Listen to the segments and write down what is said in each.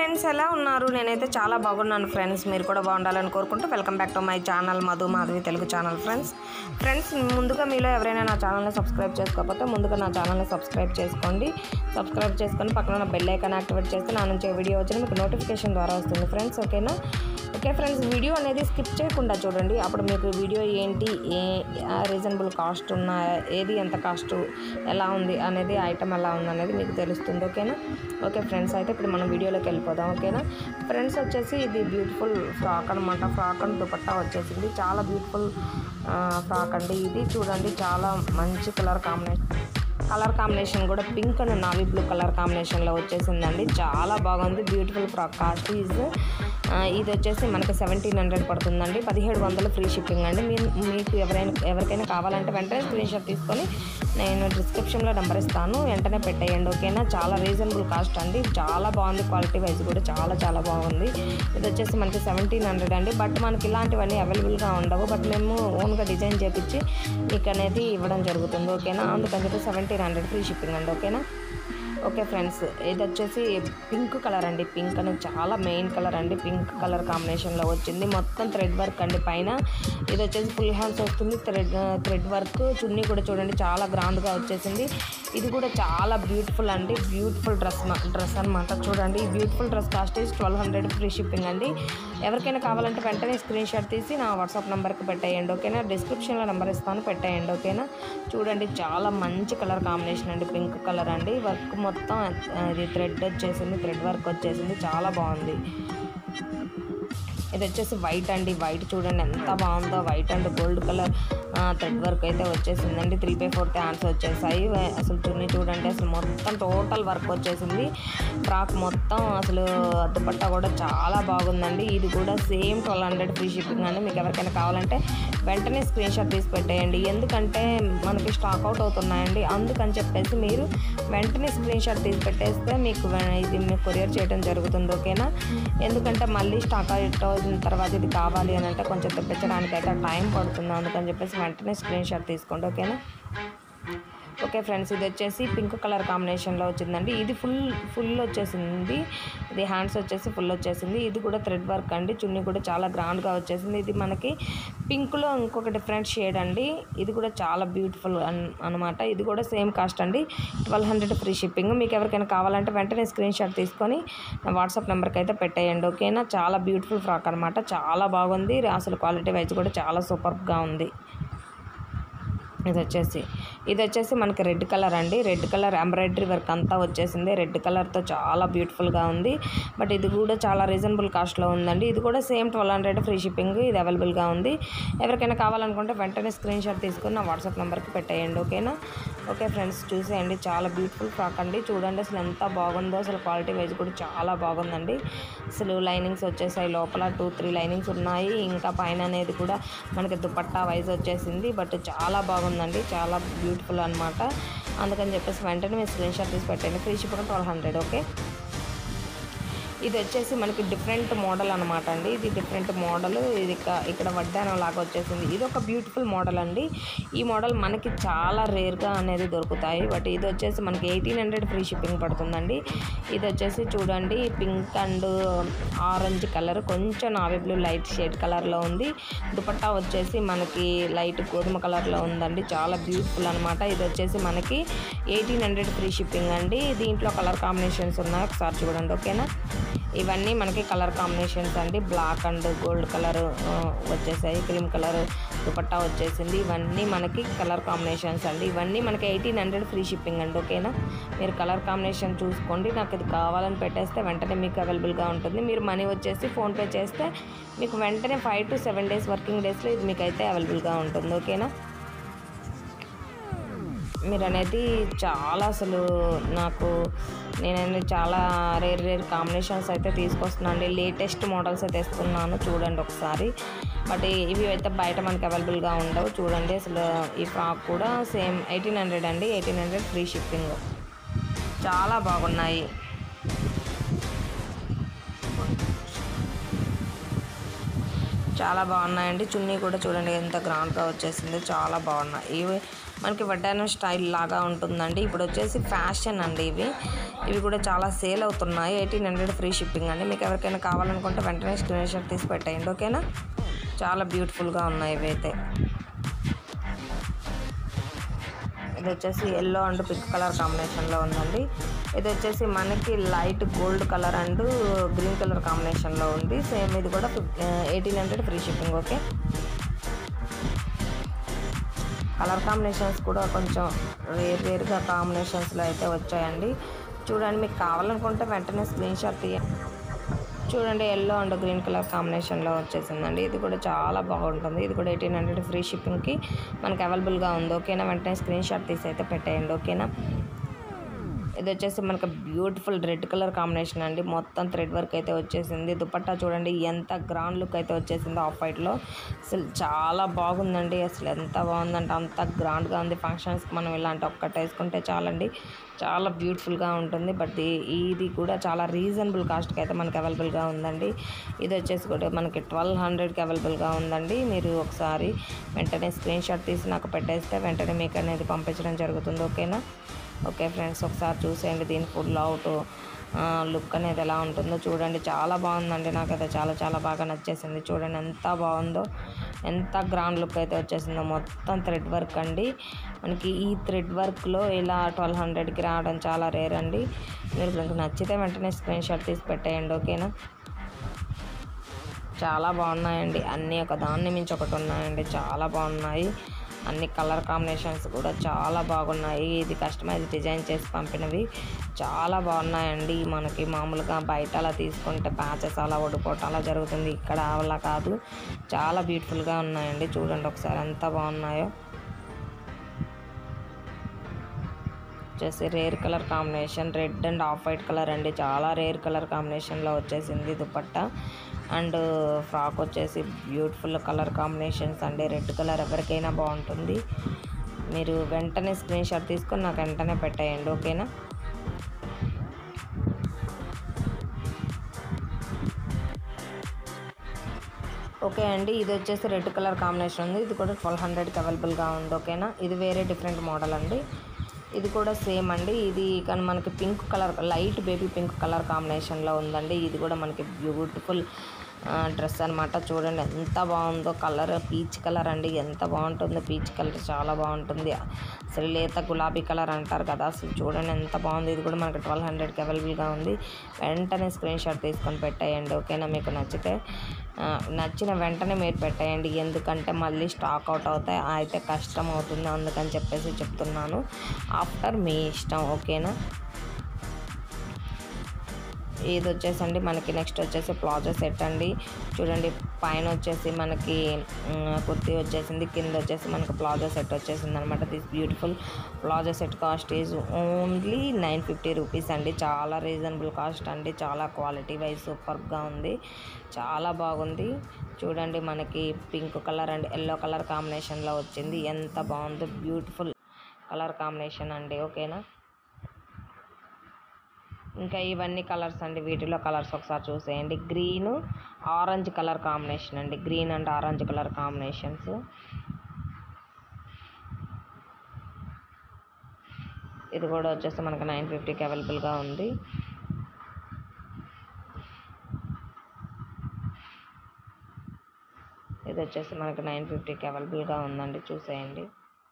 friends ఎలా ఉన్నారు నేనైతే చాలా బాగున్నాను ఫ్రెండ్స్ మీరు కూడా బాగుండాలని కోరుకుంటూ welcome back to my channel Madhu Madhavi Telugu channel friends friends ముందుగా మీలో ఎవరైనా నా ఛానల్ని సబ్స్క్రైబ్ చేసుకోకపోతే ముందుగా నా ఛానల్ని సబ్స్క్రైబ్ చేసుకోండి సబ్స్క్రైబ్ చేసుకొని పక్కన ఉన్న బెల్ ఐకాన్ యాక్టివేట్ చేస్తే నా నుంచి వీడియో వచ్చిన మీకు నోటిఫికేషన్ ద్వారా వస్తుంది ఫ్రెండ్స్ ఓకేనా ఓకే ఫ్రెండ్స్ వీడియో అనేది స్కిప్ చేయకుండా చూడండి అప్పుడు మీకు వీడియో ఏంటి ఏ రీజనబుల్ కాస్ట్ ఉన్న ఏది ఎంత కాస్ట్ ఎలా ఉంది అనేది ఐటమ్ ఎలా ఉంది అనేది మీకు తెలుస్తుంది ఓకేనా ఓకే ఫ్రెండ్స్ అయితే ఇప్పుడు మనం వీడియోలోకి వెళ్ళిపోదాం ఓకేనా ఫ్రెండ్స్ వచ్చేసి ఇది బ్యూటిఫుల్ ఫ్రాక్ అనమాట ఫ్రాక్ అండ్ దుపట్టా వచ్చేసింది చాలా బ్యూటిఫుల్ ఫ్రాక్ అండి ఇది చూడండి చాలా మంచి కలర్ కాంబినేషన్ కలర్ కాంబినేషన్ కూడా pink and navy blue colour కాంబినేషన్లో వచ్చేసిందండి చాలా బాగుంది బ్యూటిఫుల్ ఫ్రాక్ కాస్ట్ ఈజ్ ఇది వచ్చేసి మనకి సెవెంటీన్ హండ్రెడ్ పడుతుందండి పదిహేడు వందలు ఫ్రీ షిప్పింగ్ అండి మీ మీకు ఎవరైనా ఎవరికైనా కావాలంటే వెంటనే స్క్రీన్ షాట్ తీసుకొని నేను డిస్క్రిప్షన్లో నెంబర్ ఇస్తాను వెంటనే పెట్టేయండి ఓకేనా చాలా రీజనబుల్ కాస్ట్ అండి చాలా బాగుంది క్వాలిటీ వైజ్ కూడా చాలా చాలా బాగుంది ఇది వచ్చేసి మనకి సెవెంటీన్ హండ్రెడ్ అండి బట్ మనకి ఇలాంటివన్నీ అవైలబుల్గా ఉండవు బట్ మేము ఓన్గా డిజైన్ చేపించి మీకు అనేది ఇవ్వడం జరుగుతుంది ఓకేనా అందుకని చెప్పి సెవెంటీన్ హండ్రెడ్ ఫ్రీ షిప్పింగ్ అండి ఓకేనా ఓకే ఫ్రెండ్స్ ఇది వచ్చేసి పింక్ కలర్ అండి పింక్ అనేది చాలా మెయిన్ కలర్ అండి పింక్ కలర్ కాంబినేషన్లో వచ్చింది మొత్తం థ్రెడ్ వర్క్ అండి పైన ఇది వచ్చేసి ఫుల్ హ్యాండ్స్ వస్తుంది థ్రెడ్ థ్రెడ్ వర్క్ చున్నీ కూడా చూడండి చాలా గ్రాండ్గా వచ్చేసింది ఇది కూడా చాలా బ్యూటిఫుల్ అండి బ్యూటిఫుల్ డ్రెస్ డ్రెస్ అనమాట చూడండి ఈ beautiful dress cost is twelve hundred free shipping అండి ఎవరికైనా కావాలంటే వెంటనే స్క్రీన్ షాట్ తీసి నా వాట్సాప్ నెంబర్కి పెట్టేయండి ఓకేనా డిస్క్రిప్షన్లో నెంబర్ ఇస్తాను పెట్టేయండి ఓకేనా చూడండి చాలా మంచి కలర్ కాంబినేషన్ అండి పింక్ కలర్ అండి వర్క్ మొత్తం ఆ, ఇది థ్రెడ్ వచ్చేసింది థ్రెడ్ వర్క్ వచ్చేసింది చాలా బాగుంది ఇది వచ్చేసి వైట్ అండి వైట్ చూడండి ఎంత బాగుందో white and gold colour thread work అయితే వచ్చేసిందండి త్రీ బై ఫోర్త్ హ్యాండ్స్ వచ్చేసాయి అసలు చున్నీ చూడండి అసలు మొత్తం టోటల్ వర్క్ వచ్చేసింది ఫ్రాక్ మొత్తం అసలు దుపట్టా కూడా చాలా బాగుందండి ఇది కూడా same twelve hundred free shipping అండి మీకు ఎవరికైనా కావాలంటే వెంటనే స్క్రీన్ షాట్ తీసి పెట్టేయండి ఎందుకంటే మనకి స్టాక్ అవుట్ అవుతున్నాయండి అందుకని చెప్పేసి మీరు వెంటనే స్క్రీన్ షాట్ తీసి పెట్టేస్తే మీకు వె- ఇది మీకు కొరియర్ చేయడం జరుగుతుంది ఓకేనా ఎందుకంటే మళ్ళీ స్టాక్ అవుట్ అయిన తర్వాత ఇది కావాలి అని అంటే కొంచెం తెప్పించడానికి అయితే టైం పడుతుంది అందుకని చెప్పేసి వెంటనే స్క్రీన్ షాట్ తీసుకోండి ఓకేనా ఓకే ఫ్రెండ్స్ ఇది వచ్చేసి పింక్ కలర్ కాంబినేషన్లో వచ్చిందండి ఇది ఫుల్ ఫుల్ వచ్చేసింది ఇది హ్యాండ్స్ వచ్చేసి ఫుల్ వచ్చేసింది ఇది కూడా థ్రెడ్ వర్క్ అండి చున్నీ కూడా చాలా గ్రాండ్గా వచ్చేసింది ఇది మనకి పింక్లో ఇంకొక డిఫరెంట్ షేడ్ అండి ఇది కూడా చాలా బ్యూటిఫుల్ అన్ అనమాట ఇది కూడా సేమ్ కాస్ట్ అండి ట్వెల్వ్ హండ్రెడ్ ఫ్రీ షిప్పింగ్ మీకు ఎవరికైనా కావాలంటే వెంటనే స్క్రీన్ షాట్ తీసుకొని నా వాట్సాప్ నెంబర్కి అయితే పెట్టేయండి ఓకేనా చాలా బ్యూటిఫుల్ ఫ్రాక్ అనమాట చాలా బాగుంది అసలు క్వాలిటీ వైజ్ కూడా చాలా సూపర్గా ఉంది ఇది వచ్చేసి ఇది వచ్చేసి మనకి రెడ్ కలర్ అండి రెడ్ కలర్ ఎంబ్రాయిడరీ వర్క్ అంతా వచ్చేసింది రెడ్ కలర్తో చాలా బ్యూటిఫుల్గా ఉంది బట్ ఇది కూడా చాలా రీజనబుల్ కాస్ట్లో ఉందండి ఇది కూడా same twelve hundred free shipping ఇది అవైలబుల్గా ఉంది ఎవరికైనా కావాలనుకుంటే వెంటనే స్క్రీన్ షాట్ తీసుకుని నా వాట్సాప్ నెంబర్కి పెట్టేయండి ఓకేనా ఓకే ఫ్రెండ్స్ చూసేయండి చాలా బ్యూటిఫుల్ ఫ్రాక్ అండి చూడండి అసలు ఎంత బాగుందో అసలు క్వాలిటీ వైజ్ కూడా చాలా బాగుందండి అసలు లైనింగ్స్ వచ్చేసాయి లోపల టూ త్రీ లైనింగ్స్ ఉన్నాయి ఇంకా పైన అనేది కూడా మనకి దుపట్టా వైజ్ వచ్చేసింది బట్ చాలా బాగుందండి చాలా బ్యూటిఫుల్ అనమాట అందుకని చెప్పేసి వెంటనే మీరు స్క్రీన్ షాట్ తీసి పెట్టండి free ship twelve hundred okay ఇది వచ్చేసి మనకి డిఫరెంట్ మోడల్ అనమాట అండి ఇది డిఫరెంట్ మోడల్ ఇది ఇక- ఇక్కడ వడ్డానం లాగా వచ్చేసింది ఇది ఒక బ్యూటిఫుల్ మోడల్ అండి ఈ మోడల్ మనకి చాలా రేర్గా అనేది దొరుకుతాయి బట్ ఇది వచ్చేసి మనకి ఎయిటీన్ హండ్రెడ్ ఫ్రీ షిప్పింగ్ పడుతుందండి ఇది వచ్చేసి చూడండి పింక్ అండ్ ఆరెంజ్ కలర్ కొంచెం నావీ బ్లూ లైట్ షేడ్ కలర్లో ఉంది దుపట్టా వచ్చేసి మనకి లైట్ గోధుమ కలర్లో ఉందండి చాలా బ్యూటిఫుల్ అనమాట ఇది వచ్చేసి మనకి ఎయిటీన్ హండ్రెడ్ ఫ్రీ షిప్పింగ్ అండి దీంట్లో కలర్ కాంబినేషన్స్ ఉన్నాయి ఒకసారి చూడండి ఓకేనా ఇవన్నీ మనకి కలర్ కాంబినేషన్స్ అండి బ్లాక్ అండ్ గోల్డ్ కలర్ వచ్చేసాయి క్రీమ్ కలర్ దుపట్టా వచ్చేసింది ఇవన్నీ మనకి కలర్ కాంబినేషన్స్ అండి ఇవన్నీ మనకి ఎయిటీన్ హండ్రెడ్ ఫ్రీ షిప్పింగ్ అండి ఓకేనా మీరు కలర్ కాంబినేషన్ చూసుకోండి నాకు ఇది కావాలని పెట్టేస్తే వెంటనే మీకు అవైలబుల్గా ఉంటుంది మీరు మనీ వచ్చేసి ఫోన్పే చేస్తే మీకు వెంటనే five to seven days working డేస్లో ఇది మీకు అయితే అవైలబుల్గా ఉంటుంది ఓకేనా మీరు అనేది చాలా అసలు నాకు నేననేది చాలా రేర్ రేర్ కాంబినేషన్స్ అయితే తీసుకొస్తున్నాను అండి లేటెస్ట్ మోడల్స్ అయితే ఇస్తున్నాను చూడండి ఒకసారి బట్ ఇవి అయితే బయట మనకి అవైలబుల్గా ఉండవు చూడండి అసలు ఈ ఫ్రాక్ కూడా సేమ్ ఎయిటీన్ హండ్రెడ్ అండి ఎయిటీన్ హండ్రెడ్ ఫ్రీ షిప్పింగ్ చాలా బాగున్నాయి చాలా బాగున్నాయండి చున్నీ కూడా చూడండి ఎంత గ్రాండ్గా వచ్చేసింది చాలా బాగున్నాయి ఇవి మనకి వడ్డానం స్టైల్ లాగా ఉంటుందండి ఇప్పుడు వచ్చేసి ఫ్యాషన్ అండి ఇవి ఇవి కూడా చాలా సేల్ అవుతున్నాయి ఎయిటీన్ హండ్రెడ్ ఫ్రీ షిప్పింగ్ అండి మీకు ఎవరికైనా కావాలనుకుంటే వెంటనే స్క్రీన్ షాట్ తీసి పెట్టేయండి ఓకేనా చాలా బ్యూటిఫుల్గా ఉన్నాయి ఇవి అయితే ఇది వచ్చేసి ఎల్లో అండ్ పింక్ కలర్ కాంబినేషన్లో ఉందండి ఇది వచ్చేసి మనకి light gold colour and green colour కాంబినేషన్లో ఉంది సేమ్ ఇది కూడా eighteen hundred free shipping okay colour combinations కూడా కొంచెం వేరు వేరుగా కాంబినేషన్స్లో అయితే వచ్చాయండి చూడండి మీకు కావాలనుకుంటే వెంటనే స్క్రీన్ షాట్ తీయండి చూడండి ఎల్లో అండ్ గ్రీన్ కలర్ కాంబినేషన్లో వచ్చేసిందండి ఇది కూడా చాలా బాగుంటుంది ఇది కూడా ఎయిటీన్ హండ్రెడ్ ఫ్రీ షిప్పింగ్కి మనకి అవైలబుల్గా ఉంది ఓకేనా వెంటనే స్క్రీన్ షాట్ తీసి అయితే పెట్టేయండి ఓకేనా ఇది వచ్చేసి మనకి బ్యూటిఫుల్ రెడ్ కలర్ కాంబినేషన్ అండి మొత్తం థ్రెడ్ వర్క్ అయితే వచ్చేసింది దుపట్టా చూడండి ఎంత గ్రాండ్ లుక్ అయితే వచ్చేసిందో ఆఫ్ వైట్లో అసలు చాలా బాగుందండి అసలు ఎంత బాగుందంటే అంత గ్రాండ్గా ఉంది ఫంక్షన్స్కి మనం ఇలాంటి ఒక్కటి వేసుకుంటే చాలండి చాలా బ్యూటిఫుల్గా ఉంటుంది బట్ ఈ- ఇది కూడా చాలా రీజనబుల్ కాస్ట్కి అయితే మనకి అవైలబుల్గా ఉందండి ఇది వచ్చేసి కూడా మనకి ట్వెల్వ్ హండ్రెడ్కి అవైలబుల్గా ఉందండి మీరు ఒకసారి వెంటనే స్క్రీన్ షాట్ తీసి నాకు పెట్టేస్తే వెంటనే మీకు అనేది పంపించడం జరుగుతుంది ఓకేనా ఓకే ఫ్రెండ్స్ ఒకసారి చూసేయండి దీని ఫుల్ అవుట్ లుక్ అనేది ఎలా ఉంటుందో చూడండి చాలా బాగుందండి నాకైతే చాలా చాలా బాగా నచ్చేసింది చూడండి ఎంత బాగుందో ఎంత గ్రాండ్ లుక్ అయితే వచ్చేసిందో మొత్తం థ్రెడ్ వర్క్ అండి మనకి ఈ థ్రెడ్ వర్క్లో ఇలా ట్వెల్వ్ హండ్రెడ్కి రావడం చాలా రేర్ అండి మీరు మీకు నచ్చితే వెంటనే స్క్రీన్ షాట్ తీసి పెట్టేయండి ఓకేనా చాలా బాగున్నాయండి అన్నీ ఒక దాన్ని మించి ఒకటి ఉన్నాయండి చాలా బాగున్నాయి అన్ని కలర్ కాంబినేషన్స్ కూడా చాలా బాగున్నాయి ఇది కస్టమైజ్ డిజైన్ చేసి పంపినవి చాలా బాగున్నాయండి మనకి మామూలుగా బయట అలా తీసుకుంటే ప్యాచెస్ అలా ఓడిపోవటం అలా జరుగుతుంది ఇక్కడ అలా కాదు చాలా బ్యూటిఫుల్గా ఉన్నాయండి చూడండి ఒకసారి ఎంత బాగున్నాయో వచ్చేసి rare colour combination red and off white colour అండి చాలా రేర్ కలర్ కాంబినేషన్లో వచ్చేసింది దుపట్టా అండ్ ఫ్రాక్ వచ్చేసి బ్యూటిఫుల్ కలర్ కాంబినేషన్స్ అండి రెడ్ కలర్ ఎవరికైనా బాగుంటుంది మీరు వెంటనే స్క్రీన్ షాట్ తీసుకొని నాకు వెంటనే పెట్టేయండి ఓకేనా ఓకే అండి ఇది వచ్చేసి రెడ్ కలర్ కాంబినేషన్ ఉంది ఇది కూడా ట్వెల్వ్ హండ్రెడ్కి అవైలబుల్గా ఉంది ఓకేనా ఇది వేరే డిఫరెంట్ మోడల్ అండి ఇది కూడా సేమ్ అండి ఇది కానీ మనకి pink colour light baby pink colour కాంబినేషన్లో ఉందండి ఇది కూడా మనకి బ్యూటిఫుల్ డ్రెస్ అనమాట చూడండి ఎంత బాగుందో కలర్ పీచ్ కలర్ అండి ఎంత బాగుంటుందో పీచ్ కలర్ చాలా బాగుంటుంది అసలు లేత గులాబీ కలర్ అంటారు కదా అసలు చూడండి ఎంత బాగుంది ఇది కూడా మనకి ట్వెల్వ్ హండ్రెడ్కి అవైలబుల్గా ఉంది వెంటనే స్క్రీన్ షాట్ తీసుకొని పెట్టేయండి ఓకేనా మీకు నచ్చితే ఆ, నచ్చిన వెంటనే మీరు పెట్టేయండి ఎందుకంటే మళ్ళీ స్టాక్ అవుట్ అవుతాయి అయితే కష్టం అవుతుంది అందుకని చెప్పేసి చెప్తున్నాను ఆఫ్టర్ మీ ఇష్టం ఓకేనా ఇది వచ్చేసండి మనకి నెక్స్ట్ వచ్చేసి ప్లాజో సెట్ అండి చూడండి పైన వచ్చేసి మనకి మ్, కుర్తీ వచ్చేసింది కింద వచ్చేసి మనకి ప్లాజో సెట్ వచ్చేసింది అనమాట this beautiful palazzo set cost is only nine fifty rupees అండి చాలా రీజనబుల్ కాస్ట్ అండి చాలా క్వాలిటీ వైజ్ సూపర్గా ఉంది చాలా బాగుంది చూడండి మనకి pink colour and yellow colour కాంబినేషన్లో వచ్చింది ఎంత బాగుందో బ్యూటిఫుల్ కలర్ కాంబినేషన్ అండి ఓకేనా ఇంకా ఇవన్నీ కలర్స్ అండి వీటిలో కలర్స్ ఒకసారి చూసేయండి గ్రీన్ ఆరెంజ్ కలర్ కాంబినేషన్ అండి green and orange colour combinations ఇది కూడా వచ్చేసి మనకి నైన్ ఫిఫ్టీకి అవైలబుల్గా ఉంది ఇది వచ్చేసి మనకి నైన్ ఫిఫ్టీకి అవైలబుల్గా ఉందండి చూసేయండి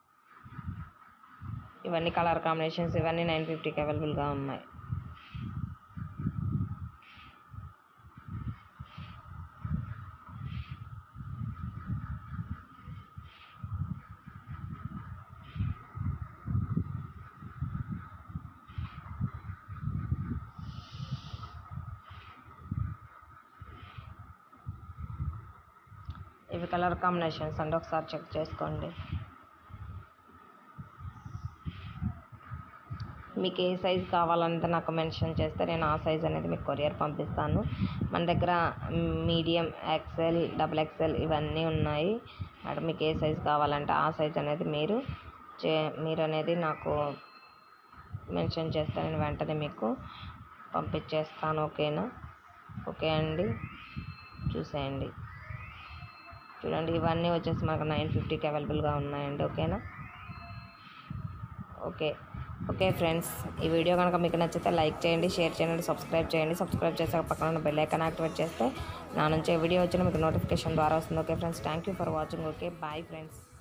ఇవన్నీ కలర్ కాంబినేషన్స్ ఇవన్నీ నైన్ ఫిఫ్టీకి అవైలబుల్గా ఉన్నాయి ఇవి కలర్ కాంబినేషన్స్ అండి ఒకసారి చెక్ చేసుకోండి మీకు ఏ సైజ్ కావాలంటే నాకు మెన్షన్ చేస్తే నేను ఆ సైజ్ అనేది మీకు కొరియర్ పంపిస్తాను మన దగ్గర మీడియం ఎక్సెల్ డబుల్ ఎక్సెల్ ఇవన్నీ ఉన్నాయి మేడం మీకు ఏ సైజ్ కావాలంటే ఆ సైజ్ అనేది మీరు చే మీరు అనేది నాకు మెన్షన్ చేస్తే నేను వెంటనే మీకు పంపించేస్తాను ఓకేనా ఓకే అండి చూసేయండి చూడండి ఇవన్నీ వచ్చేసి మనకు నైన్ ఫిఫ్టీకి అవైలబుల్గా ఉన్నాయండి ఓకేనా ఓకే ఓకే ఫ్రెండ్స్ ఈ వీడియో కనుక మీకు నచ్చితే లైక్ చేయండి షేర్ చేయండి సబ్స్క్రైబ్ చేయండి సబ్స్క్రైబ్ చేసాక పక్కన ఉన్న బెల్ ఐకాన్ యాక్టివేట్ చేస్తే నా నుంచి ఏ వీడియో వచ్చినా మీకు నోటిఫికేషన్ ద్వారా వస్తుంది okay friends thank you for watching okay bye friends